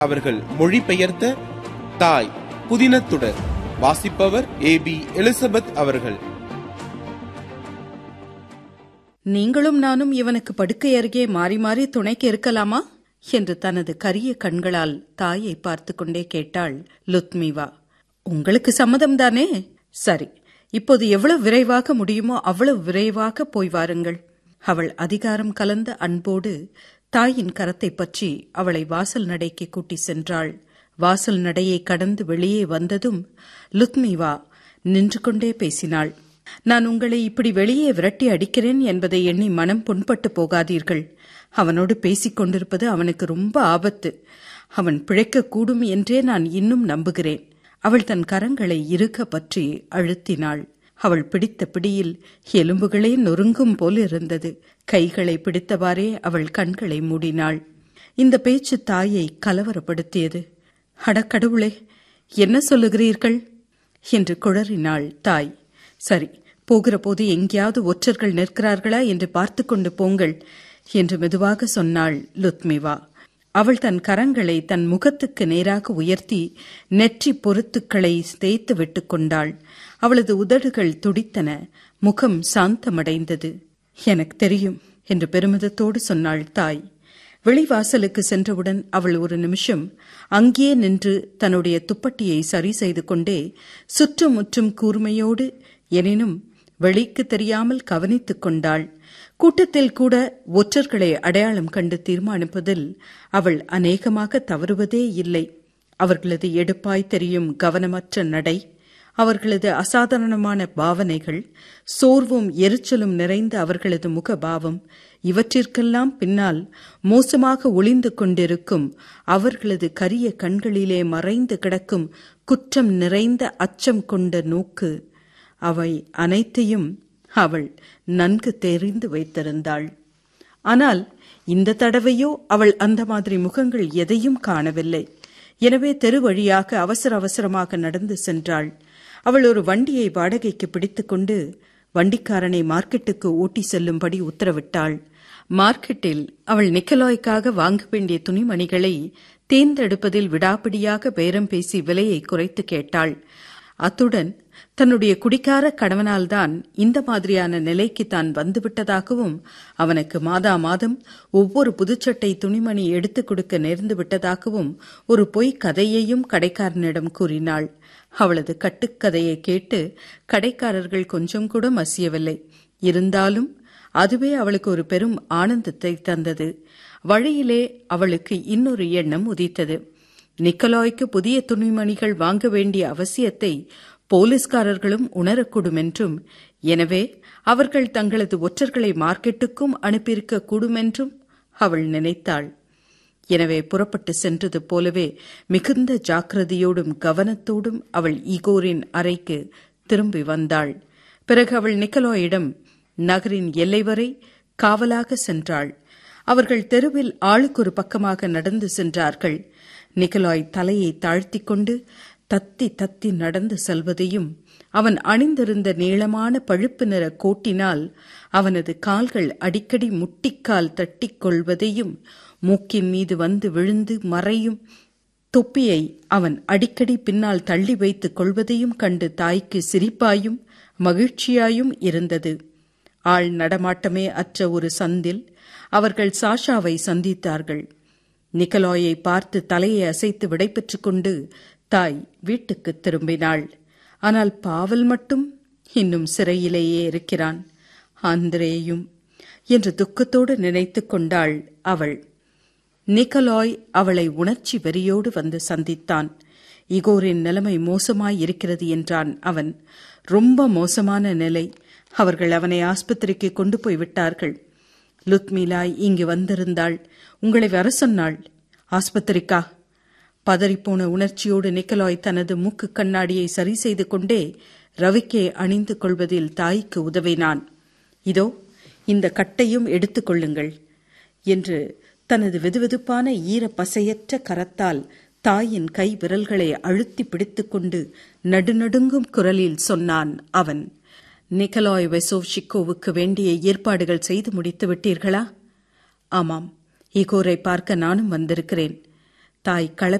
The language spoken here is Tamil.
அவர்கள் மொழிபெயர்த்த தாய் புதினத்துடர் வாசிப்பவர் ஏ பி எலிசபெத் அவர்கள் நீங்களும் நானும் இவனுக்கு படுக்கை அருகே மாறி மாறி துணைக்கு இருக்கலாமா என்று தனது கரிய கண்களால் தாயை பார்த்து கொண்டே கேட்டாள் லுத்மிவா உங்களுக்கு சம்மதம்தானே சரி இப்போது எவ்வளவு விரைவாக முடியுமோ அவ்வளவு விரைவாக போய் வாருங்கள் அவள் அதிகாரம் கலந்த அன்போடு தாயின் கரத்தை பற்றி அவளை வாசல் நடைக்கு கூட்டி சென்றாள் வாசல் நடையை கடந்து வெளியே வந்ததும் லுத்மிவா நின்று கொண்டே பேசினாள் நான் உங்களை இப்படி வெளியே விரட்டி அடிக்கிறேன் என்பதை எண்ணி மனம் புண்பட்டு போகாதீர்கள் அவனோடு பேசிக் கொண்டிருப்பது அவனுக்கு ரொம்ப ஆபத்து அவன் பிழைக்கக்கூடும் என்றே நான் இன்னும் நம்புகிறேன் அவள் தன் கரங்களை இறுக பற்றி அழுத்தினாள் அவள் பிடித்த பிடியில் எலும்புகளே நொறுங்கும் போல் இருந்தது கைகளை பிடித்தவாறே அவள் கண்களை மூடினாள் இந்த பேச்சு தாயை கலவரப்படுத்தியது அடக்கடவுளே என்ன சொல்லுகிறீர்கள் என்று குழறினாள் தாய் சரி போகிற போது எங்கேயாவது ஒற்றர்கள் நிற்கிறார்களா என்று பார்த்து கொண்டு போங்கள் என்று மெதுவாக சொன்னாள் லுத்மிவா அவள் தன் கரங்களை தன் முகத்துக்கு நேராக உயர்த்தி நெற்றி பொருத்துக்களை தேய்த்து விட்டுக் கொண்டாள் அவளது உதடுகள் துடித்தன முகம் சாந்தமடைந்தது எனக்கு தெரியும் என்று பெருமிதத்தோடு சொன்னாள் தாய் வெளிவாசலுக்கு சென்றவுடன் அவள் ஒரு நிமிஷம் அங்கேயே நின்று தன்னுடைய துப்பட்டியை சரி செய்து கொண்டே சுற்றுமுற்றும் கூர்மையோடு எனினும் வெளிக்கு தெரியாமல் கவனித்துக் கொண்டாள் கூட்டத்தில் கூட ஒற்றர்களை அடையாளம் கண்டு தீர்மானிப்பதில் அவள் அநேகமாக தவறுவதே இல்லை அவர்களது எடுப்பாய் தெரியும் கவனமற்ற நடை அவர்களது அசாதாரணமான பாவனைகள் சோர்வும் எரிச்சலும் நிறைந்த அவர்களது முகபாவம் இவற்றிற்கெல்லாம் பின்னால் மோசமாக ஒளிந்து கொண்டிருக்கும் அவர்களது கரிய கண்களிலே மறைந்து கிடக்கும் குற்றம் நிறைந்த அச்சம் கொண்ட நோக்கு அவை அனைத்தையும் அவள் நன்கு தெரிந்து வைத்திருந்தாள் ஆனால் இந்த தடவையோ அவள் அந்த மாதிரி முகங்கள் எதையும் காணவில்லை எனவே தெரு வழியாக அவசர அவசரமாக நடந்து சென்றாள் அவள் ஒரு வண்டியை வாடகைக்கு பிடித்துக்கொண்டு வண்டிக்காரனை மார்க்கெட்டுக்கு ஓட்டி செல்லும்படி உத்தரவிட்டாள் மார்க்கெட்டில் அவள் நிக்கலாய்க்காக வாங்க வேண்டிய துணிமணிகளை தேர்ந்தெடுப்பதில் விடாப்பிடியாக பேரம் பேசி விலையை குறைத்து கேட்டாள் அத்துடன் தன்னுடைய குடிக்கார கணவனால்தான் இந்த மாதிரியான நிலைக்கு தான் வந்துவிட்டதாகவும் அவனுக்கு மாதா மாதம் ஒவ்வொரு புதுச்சட்டை துணிமணி எடுத்துக் கொடுக்க நேர்ந்து விட்டதாகவும் ஒரு பொய் கதையையும் கடைக்காரனிடம் கூறினாள் அவளது கட்டுக்கதையை கேட்டு கடைக்காரர்கள் கொஞ்சம் கூட மசியவில்லை இருந்தாலும் அதுவே அவளுக்கு ஒரு பெரும் ஆனந்தத்தை தந்தது வழியிலே அவளுக்கு இன்னொரு எண்ணம் உதித்தது நிக்கலாய்க்கு புதிய துணிமணிகள் வாங்க வேண்டிய அவசியத்தை போலீஸ்காரர்களும் உணரக்கூடும் என்றும் எனவே அவர்கள் தங்களது ஒற்றர்களை மார்க்கெட்டுக்கும் அனுப்பியிருக்க கூடும் என்றும் அவள் நினைத்தாள் எனவே புறப்பட்டு சென்றது போலவே மிகுந்த ஜாக்கிரதையோடும் கவனத்தோடும் அவள் ஈகோரின் அறைக்கு திரும்பி வந்தாள் பிறகு அவள் நிக்கலாயிடம் நகரின் எல்லை வரை காவலாக சென்றாள் அவர்கள் தெருவில் ஆளுக்கொரு பக்கமாக நடந்து சென்றார்கள் நிக்கலாய் தலையை தாழ்த்திக் கொண்டு தத்தி தத்தி நடந்து செல்வதையும் அவன் அணிந்திருந்த நீளமான பழுப்பு நிற கோட்டினால் அவனது கால்கள் அடிக்கடி முட்டிக்கால் தட்டிக் கொள்வதையும் மூக்கின் மீது வந்து விழுந்து மறையும் தொப்பியை அவன் அடிக்கடி பின்னால் தள்ளி வைத்துக் கொள்வதையும் கண்டு தாய்க்கு சிரிப்பாயும் மகிழ்ச்சியாயும் இருந்தது ஆள் நடமாட்டமே அற்ற ஒரு சந்தில் அவர்கள் சாஷாவை சந்தித்தார்கள் நிக்கலாயை பார்த்து தலையை அசைத்து விடைபெற்றுக் கொண்டு தாய் வீட்டுக்கு திரும்பினாள் ஆனால் பாவல் மட்டும் இன்னும் சிறையிலேயே இருக்கிறான் ஆந்திரேயும் என்று துக்கத்தோடு நினைத்துக் கொண்டாள் அவள் நிக்கலாய் அவளை உணர்ச்சி வெறியோடு வந்து சந்தித்தான் இகோரின் நிலைமை மோசமாய் இருக்கிறது என்றான் அவன் ரொம்ப மோசமான நிலை அவர்கள் அவனை ஆஸ்பத்திரிக்கு கொண்டு போய் விட்டார்கள் லுத்மிலாய் இங்கு வந்திருந்தாள் உங்களை வர சொன்னாள் ஆஸ்பத்திரிக்கா பதறிப்போன உணர்ச்சியோடு நிக்கலாய் தனது மூக்கு கண்ணாடியை சரி செய்து கொண்டே ரவிக்கே அணிந்து கொள்வதில் தாய்க்கு உதவினான் இதோ இந்த கட்டையும் எடுத்துக் கொள்ளுங்கள் என்று தனது வெதுவெதுப்பான ஈர பசையற்ற கரத்தால் தாயின் கை விரல்களை அழுத்தி பிடித்துக்கொண்டு நடுநடுங்கும் குரலில் சொன்னான் அவன் நிக்கலாய் வெசோவ்ஷிக்கோவுக்கு வேண்டிய ஏற்பாடுகள் செய்து முடித்து விட்டீர்களா ஆமாம் ஈகோரை பார்க்க நானும் வந்திருக்கிறேன் தாய்